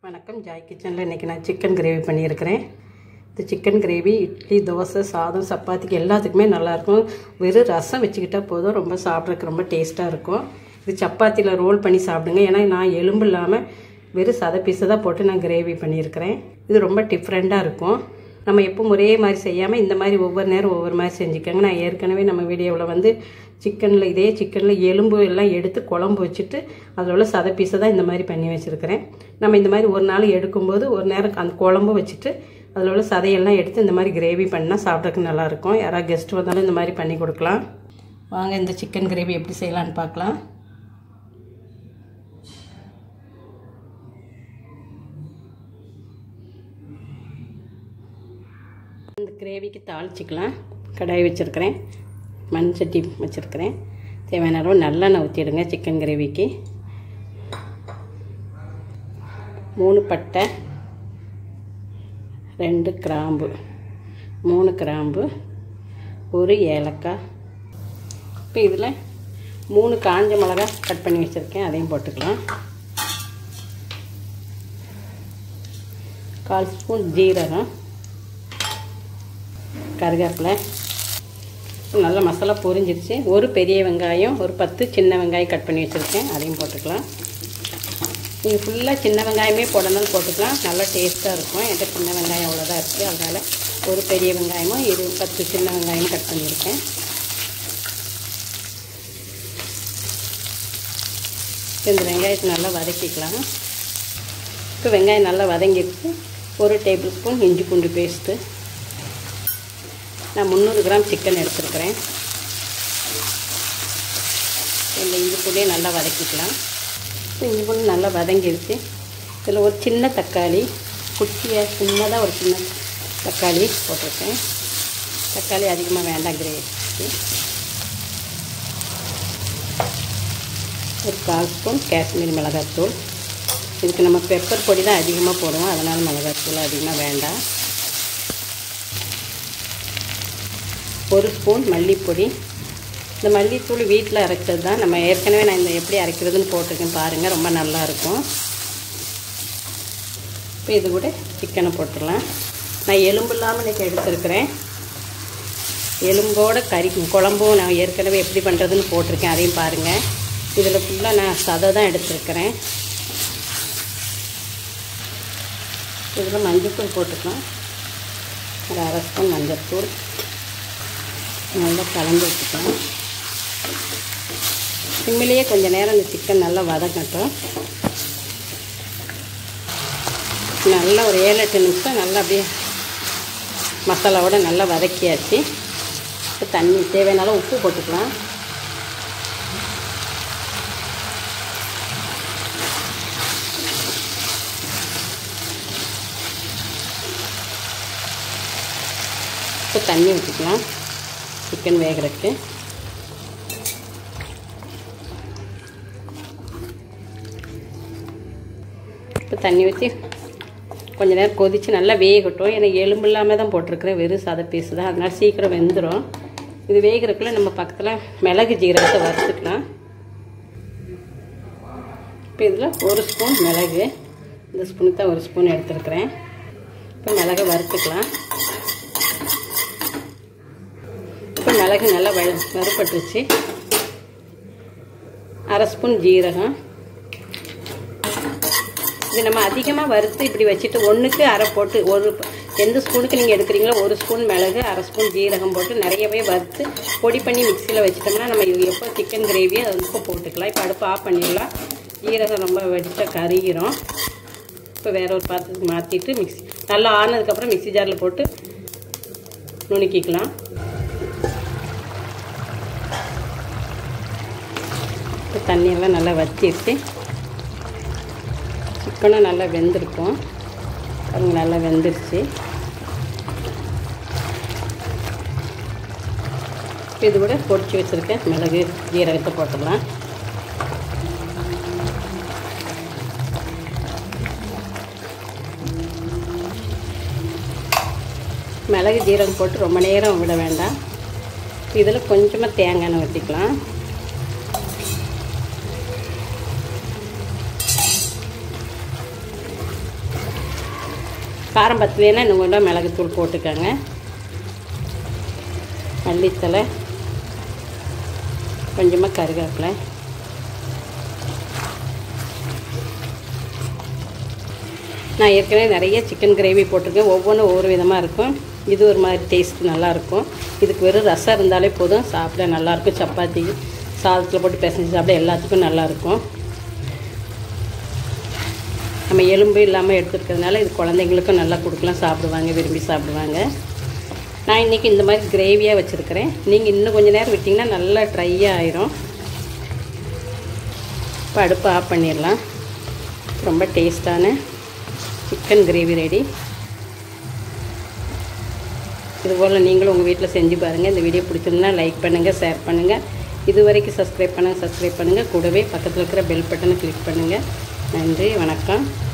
வணக்கம் ஜாய் கிச்சனில் இன்றைக்கி நான் சிக்கன் கிரேவி பண்ணியிருக்கிறேன் இந்த சிக்கன் கிரேவி இட்லி தோசை சாதம் சப்பாத்திக்கு எல்லாத்துக்குமே நல்லாயிருக்கும் வெறும் ரசம் வச்சுக்கிட்டா போதும் ரொம்ப சாப்பிட்றதுக்கு ரொம்ப டேஸ்ட்டாக இருக்கும் இது சப்பாத்தியில் ரோல் பண்ணி சாப்பிடுங்க ஏன்னா நான் எலும்பு இல்லாமல் வெறும் சதை பீஸை தான் போட்டு நான் கிரேவி பண்ணியிருக்கிறேன் இது ரொம்ப டிஃப்ரெண்ட்டாக இருக்கும் நம்ம எப்பவும் ஒரே மாதிரி செய்யாமல் இந்த மாதிரி ஒவ்வொரு நேரம் ஒவ்வொரு மாதிரி செஞ்சுக்கோங்க நான் ஏற்கனவே நம்ம வீடியோவில் வந்து சிக்கனில் இதே சிக்கனில் எலும்பு எல்லாம் எடுத்து குழம்பு வச்சுட்டு அதில் உள்ள சதை பீஸை தான் இந்த மாதிரி பண்ணி வச்சுருக்கிறேன் நம்ம இந்த மாதிரி ஒரு நாள் எடுக்கும்போது ஒரு நேரம் அந்த குழம்பு வச்சுட்டு அதில் உள்ள சதையெல்லாம் எடுத்து இந்த மாதிரி கிரேவி பண்ணால் சாப்பிட்றதுக்கு நல்லாயிருக்கும் யாராவது கெஸ்ட் வந்தாலும் இந்த மாதிரி பண்ணி கொடுக்கலாம் வாங்க இந்த சிக்கன் கிரேவி எப்படி செய்யலான்னு பார்க்கலாம் இந்த கிரேவிக்கு தாளிச்சிக்கலாம் கடாய் வச்சுருக்கிறேன் மண் சட்டி வச்சுருக்கிறேன் தேவையான அளவு நல்லெண்ணெய் ஊற்றிடுங்க சிக்கன் கிரேவிக்கு மூணு பட்டை ரெண்டு கிராம்பு மூணு கிராம்பு ஒரு ஏலக்காய் இப்போ இதில் மூணு காஞ்ச மிளகா கட் பண்ணி வச்சுருக்கேன் அதையும் போட்டுக்கலாம் கால் ஸ்பூன் ஜீரகம் கருவேப்பிலை நல்லா மசாலா பொரிஞ்சிருச்சு ஒரு பெரிய வெங்காயம் ஒரு பத்து சின்ன வெங்காயம் கட் பண்ணி வச்சுருக்கேன் அதையும் போட்டுக்கலாம் நீங்கள் ஃபுல்லாக சின்ன வெங்காயமே போடணும்னு போட்டுக்கலாம் நல்லா டேஸ்ட்டாக இருக்கும் என்கிட்ட சின்ன வெங்காயம் அவ்வளோதான் இருக்குது அதனால் ஒரு பெரிய வெங்காயமும் இரு பத்து சின்ன வெங்காயம் கட் பண்ணியிருக்கேன் இந்த வெங்காயத்தை நல்லா வதக்கிக்கலாம் இப்போ வெங்காயம் நல்லா வதங்கிடுச்சு ஒரு டேபிள் ஸ்பூன் இஞ்சி பூண்டு பேஸ்ட்டு நான் முந்நூறு கிராம் சிக்கன் எடுத்துருக்கிறேன் இந்த இஞ்சி பூண்டியை நல்லா வதக்கிக்கலாம் இஞ்சி பூண்டு நல்லா வதங்கிடுச்சு இதில் ஒரு சின்ன தக்காளி குட்டியாக சின்னதாக ஒரு சின்ன தக்காளி போட்டிருக்கேன் தக்காளி அதிகமாக வேண்டாம் கிரேவிக்கு ஒரு கால் ஸ்பூன் காஷ்மீர் மிளகாத்தூள் இதுக்கு நம்ம பெப்பர் பொடி தான் அதிகமாக போடுவோம் அதனால் மிளகாத்தூள் அதிகமாக வேண்டாம் ஒரு ஸ்பூன் மல்லிப்பொடி இந்த மல்லித்தூள் வீட்டில் அரைச்சது தான் நம்ம ஏற்கனவே நான் இந்த எப்படி அரைக்கிறதுன்னு போட்டிருக்கேன் பாருங்கள் ரொம்ப நல்லாயிருக்கும் இப்போ இது கூட சிக்கனை போட்டுடலாம் நான் எலும்பு இல்லாமல் இன்றைக்கி எடுத்துருக்கிறேன் எலும்போட கறி குழம்பும் நான் ஏற்கனவே எப்படி பண்ணுறதுன்னு போட்டிருக்கேன் அதையும் பாருங்கள் இதில் ஃபுல்லாக நான் சதை தான் எடுத்துருக்கிறேன் இதில் மஞ்சள்தூள் போட்டுக்கலாம் ஒரு அரை ஸ்பூன் மஞ்சள்தூள் நல்லா கலந்து வச்சுக்கலாம் சிம்மிலேயே கொஞ்சம் நேரம் இந்த சிக்கன் நல்லா வதங்கட்டும் நல்லா ஒரு ஏழு எட்டு நிமிஷம் நல்லா அப்படியே மசாலாவோட நல்லா வதக்கியாச்சு இப்போ தண்ணி தேவையான உப்பு போட்டுக்கலாம் இப்போ தண்ணி ஊற்றிக்கலாம் சிக்கன் வேகிறதுக்கு இப்போ தண்ணி ஊற்றி கொஞ்ச நேரம் கொதித்து நல்லா வேகட்டும் ஏன்னா எலும்பு இல்லாமல் தான் போட்டிருக்கிறேன் வெறும் சதை பீஸு தான் அதனால் சீக்கிரம் வெந்துடும் இது வேகிறதுக்குள்ள நம்ம பக்கத்தில் மிளகு ஜீரகத்தை வறுத்துக்கலாம் இப்போ இதில் ஒரு ஸ்பூன் மிளகு இந்த ஸ்பூனுக்கு தான் ஒரு ஸ்பூன் எடுத்துருக்கிறேன் இப்போ மிளகை வறுத்துக்கலாம் இப்போ மிளகு நல்லா வ வறுப்பட்டுருச்சு அரை ஸ்பூன் ஜீரகம் இது நம்ம அதிகமாக வறுத்து இப்படி வச்சுட்டு ஒன்றுக்கு அரை போட்டு ஒரு எந்த ஸ்பூனுக்கு நீங்கள் எடுக்கிறீங்களோ ஒரு ஸ்பூன் மிளகு அரை ஸ்பூன் ஜீரகம் போட்டு நிறையவே வறுத்து பொடி பண்ணி மிக்சியில் வச்சிட்டோம்னா நம்ம இது எப்போ சிக்கன் கிரேவி அது வந்து போட்டுக்கலாம் இப்போ அடுப்பு ஆஃப் பண்ணிடலாம் ஜீரகம் ரொம்ப வெடிச்சா கருகிரும் இப்போ வேற ஒரு பாத்திரத்துக்கு மாற்றிட்டு மிக்சி நல்லா ஆனதுக்கப்புறம் மிக்சி ஜாரில் போட்டு நுணுக்கிக்கலாம் இப்போ தண்ணியெல்லாம் நல்லா வச்சிருச்சு சிக்கனும் நல்லா வெந்திருக்கும் பாருங்க நல்லா வெந்துருச்சு இது கூட பொடிச்சு வச்சுருக்கேன் மிளகு ஜீரகத்தை போட்டுடலாம் மிளகு ஜீரகம் போட்டு ரொம்ப நேரம் விட வேண்டாம் இதில் கொஞ்சமாக தேங்காய் எண்ணெய் ஊற்றிக்கலாம் காரம் பத்தலைன்னா இன்னும் கொஞ்சம் மிளகுத்தூள் போட்டுக்கோங்க மல்லித்தலை கொஞ்சமாக கருவேப்பிலை நான் ஏற்கனவே நிறைய சிக்கன் கிரேவி போட்டிருக்கேன் ஒவ்வொன்றும் ஒவ்வொரு விதமாக இருக்கும் இது ஒரு மாதிரி டேஸ்ட் நல்லாயிருக்கும் இதுக்கு வெறும் ரசம் இருந்தாலே போதும் சாப்பிட நல்லாயிருக்கும் சப்பாத்தி சாதத்தில் போட்டு பிசைஞ்சு சாப்பிட எல்லாத்துக்கும் நல்லாயிருக்கும் நம்ம எலும்பு இல்லாமல் எடுத்துருக்கிறதுனால இது குழந்தைங்களுக்கும் நல்லா கொடுக்கலாம் சாப்பிடுவாங்க விரும்பி சாப்பிடுவாங்க நான் இன்றைக்கி இந்த மாதிரி கிரேவியாக வச்சுருக்கிறேன் நீங்கள் இன்னும் கொஞ்சம் நேரம் விட்டிங்கன்னா நல்லா ட்ரையாக ஆயிரும் இப்போ அடுப்பு ஆஃப் பண்ணிடலாம் ரொம்ப டேஸ்டான சிக்கன் கிரேவி ரெடி இதுபோல் நீங்களும் உங்கள் வீட்டில் செஞ்சு பாருங்கள் இந்த வீடியோ பிடிச்சிருந்தா லைக் பண்ணுங்கள் ஷேர் பண்ணுங்கள் இது வரைக்கும் சப்ஸ்கிரைப் பண்ணுங்கள் சப்ஸ்கிரைப் பண்ணுங்கள் கூடவே பக்கத்தில் இருக்கிற பெல் பட்டனை கிளிக் பண்ணுங்கள் நன்றி வணக்கம்